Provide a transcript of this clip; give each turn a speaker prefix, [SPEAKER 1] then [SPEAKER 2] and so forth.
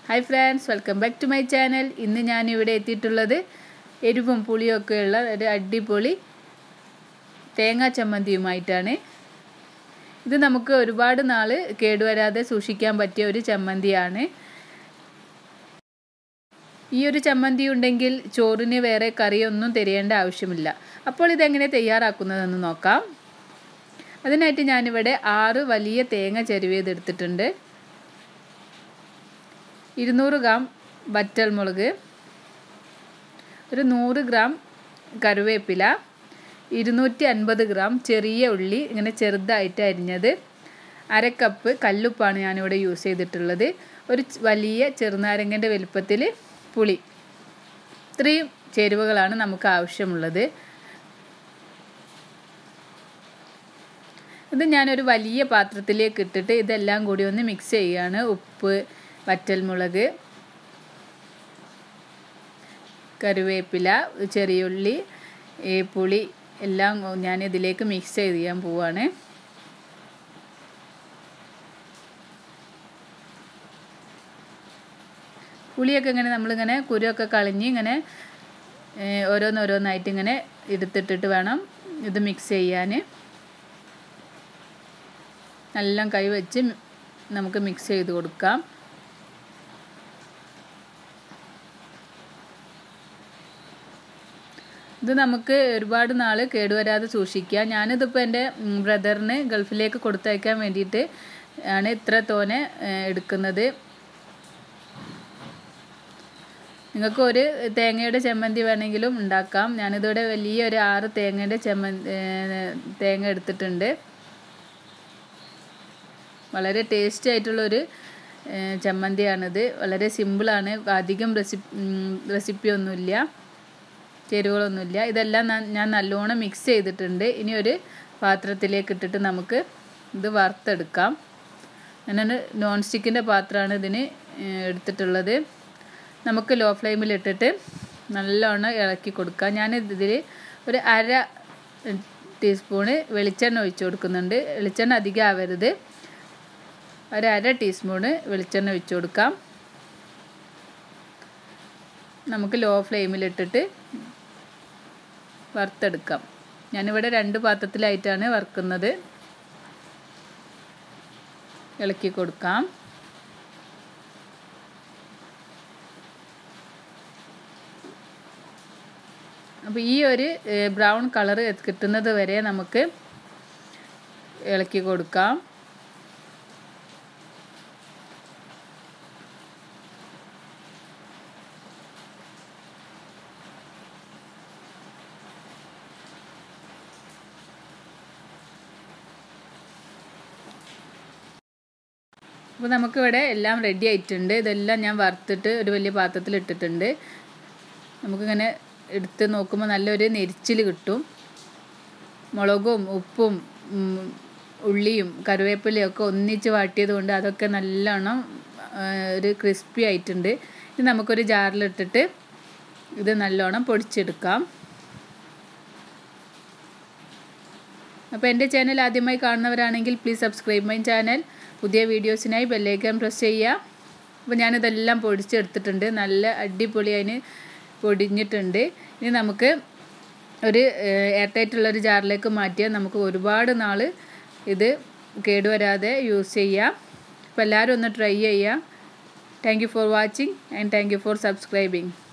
[SPEAKER 1] hi friends welcome back to my channel ഇന്ന് ഞാൻ ഇവിടെ എത്തിയിട്ടുള്ളത് എരിവും പുളിയൊക്കെയുള്ള ഒരു അടിപൊളി തേങ്ങാ ചമ്മന്തിയുമായിട്ടാണ് ഇത് നമുക്ക് ഒരുപാട് നാൾ കേടുവരാതെ സൂക്ഷിക്കാൻ പറ്റിയ ഒരു ചമ്മന്തിയാണ് ഈ ഒരു ചമ്മന്തി ഉണ്ടെങ്കിൽ ചോറിന് വേറെ കറിയൊന്നും തിരയേണ്ട ആവശ്യമില്ല അപ്പോൾ ഇതെങ്ങനെ തയ്യാറാക്കുന്നതെന്ന് നോക്കാം അതിനായിട്ട് ഞാനിവിടെ ആറ് വലിയ തേങ്ങ ചെരുവേതെടുത്തിട്ടുണ്ട് ഇരുന്നൂറ് ഗ്രാം വറ്റൽമുളക് ഒരു നൂറ് ഗ്രാം കറിവേപ്പില ഇരുന്നൂറ്റി അൻപത് ഗ്രാം ചെറിയ ഉള്ളി ഇങ്ങനെ ചെറുതായിട്ട് അരിഞ്ഞത് അര കപ്പ് കല്ലുപ്പാണ് ഞാനിവിടെ യൂസ് ചെയ്തിട്ടുള്ളത് ഒരു വലിയ ചെറുനാരങ്ങൻ്റെ വലുപ്പത്തിൽ പുളി ഇത്രയും ചേരുവകളാണ് നമുക്ക് ആവശ്യമുള്ളത് ഇത് ഞാനൊരു വലിയ പാത്രത്തിലേക്ക് ഇട്ടിട്ട് ഇതെല്ലാം കൂടി ഒന്ന് മിക്സ് ചെയ്യുകയാണ് ഉപ്പ് വറ്റൽമുളക് കറിവേപ്പില ചെറിയുള്ളി പുളി എല്ലാം ഞാൻ ഇതിലേക്ക് മിക്സ് ചെയ്ത് ചെയ്യാൻ പോവാണ് പുളിയൊക്കെ ഇങ്ങനെ നമ്മളിങ്ങനെ കുരുവൊക്കെ കളഞ്ഞ് ഇങ്ങനെ ഓരോന്നോരോന്നായിട്ട് ഇങ്ങനെ എടുത്തിട്ടിട്ട് വേണം ഇത് മിക്സ് ചെയ്യാൻ നല്ല കൈ വെച്ച് നമുക്ക് മിക്സ് ചെയ്ത് കൊടുക്കാം ഇത് നമുക്ക് ഒരുപാട് നാൾ കേടുവരാതെ സൂക്ഷിക്കാം ഞാനിതിപ്പോൾ എൻ്റെ ബ്രദറിന് ഗൾഫിലേക്ക് കൊടുത്തയക്കാൻ വേണ്ടിയിട്ട് ആണ് ഇത്ര തോനെ എടുക്കുന്നത് നിങ്ങൾക്ക് ഒരു തേങ്ങയുടെ ചമ്മന്തി വേണമെങ്കിലും ഉണ്ടാക്കാം ഞാനിതിവിടെ വലിയ ഒരു ആറ് തേങ്ങയുടെ ചമ്മന്തി തേങ്ങ എടുത്തിട്ടുണ്ട് വളരെ ടേസ്റ്റി ആയിട്ടുള്ളൊരു ചമ്മന്തിയാണിത് വളരെ സിമ്പിളാണ് അധികം റെസിപ്പി റെസിപ്പിയൊന്നുമില്ല ചേരുവകളൊന്നുമില്ല ഇതെല്ലാം ഞാൻ നല്ലോണം മിക്സ് ചെയ്തിട്ടുണ്ട് ഇനി ഒരു പാത്രത്തിലേക്ക് ഇട്ടിട്ട് നമുക്ക് ഇത് വറുത്തെടുക്കാം ഞാനൊരു നോൺ സ്റ്റിക്കിൻ്റെ പാത്രമാണ് ഇതിന് എടുത്തിട്ടുള്ളത് നമുക്ക് ലോ ഫ്ലെയിമിൽ ഇട്ടിട്ട് നല്ലോണം ഇളക്കി കൊടുക്കാം ഞാൻ ഇതിൽ ഒരു അര ടീസ്പൂണ് വെളിച്ചെണ്ണ ഒഴിച്ചു കൊടുക്കുന്നുണ്ട് വെളിച്ചെണ്ണ അധികം ആവരുത് ഒരു അര ടീസ്പൂണ് വെളിച്ചെണ്ണ ഒഴിച്ചു കൊടുക്കാം നമുക്ക് ലോ ഫ്ലെയിമിലിട്ടിട്ട് വറുത്തെടുക്കാം ഞാനിവിടെ രണ്ട് പാത്രത്തിലായിട്ടാണ് വറുക്കുന്നത് ഇളക്കി കൊടുക്കാം അപ്പോൾ ഈ ഒരു ബ്രൗൺ കളർ കിട്ടുന്നത് വരെ നമുക്ക് ഇളക്കി കൊടുക്കാം അപ്പോൾ നമുക്കിവിടെ എല്ലാം റെഡി ആയിട്ടുണ്ട് ഇതെല്ലാം ഞാൻ വറുത്തിട്ട് ഒരു വലിയ പാത്രത്തിൽ ഇട്ടിട്ടുണ്ട് നമുക്കിങ്ങനെ എടുത്ത് നോക്കുമ്പോൾ നല്ലൊരു നെരിച്ചിൽ കിട്ടും മുളകും ഉപ്പും ഉള്ളിയും കറിവേപ്പിലയും ഒക്കെ ഒന്നിച്ച് വാട്ടിയത് കൊണ്ട് അതൊക്കെ നല്ലോണം ഒരു ക്രിസ്പി ആയിട്ടുണ്ട് ഇത് നമുക്കൊരു ജാറിലിട്ടിട്ട് ഇത് നല്ലോണം പൊടിച്ചെടുക്കാം അപ്പോൾ എൻ്റെ ചാനൽ ആദ്യമായി കാണുന്നവരാണെങ്കിൽ പ്ലീസ് സബ്സ്ക്രൈബ് മൈ ചാനൽ പുതിയ വീഡിയോസിനായി ബെല്ലൈക്കൺ പ്രസ് ചെയ്യുക അപ്പോൾ ഞാനിതെല്ലാം പൊടിച്ചെടുത്തിട്ടുണ്ട് നല്ല അടിപൊളി അതിന് പൊടിഞ്ഞിട്ടുണ്ട് ഇനി നമുക്ക് ഒരു എയർടൈറ്റുള്ളൊരു ജാറിലേക്ക് മാറ്റിയാൽ നമുക്ക് ഒരുപാട് നാൾ ഇത് കേടുവരാതെ യൂസ് ചെയ്യാം അപ്പോൾ എല്ലാവരും ഒന്ന് ട്രൈ ചെയ്യാം thank you for watching and thank you for subscribing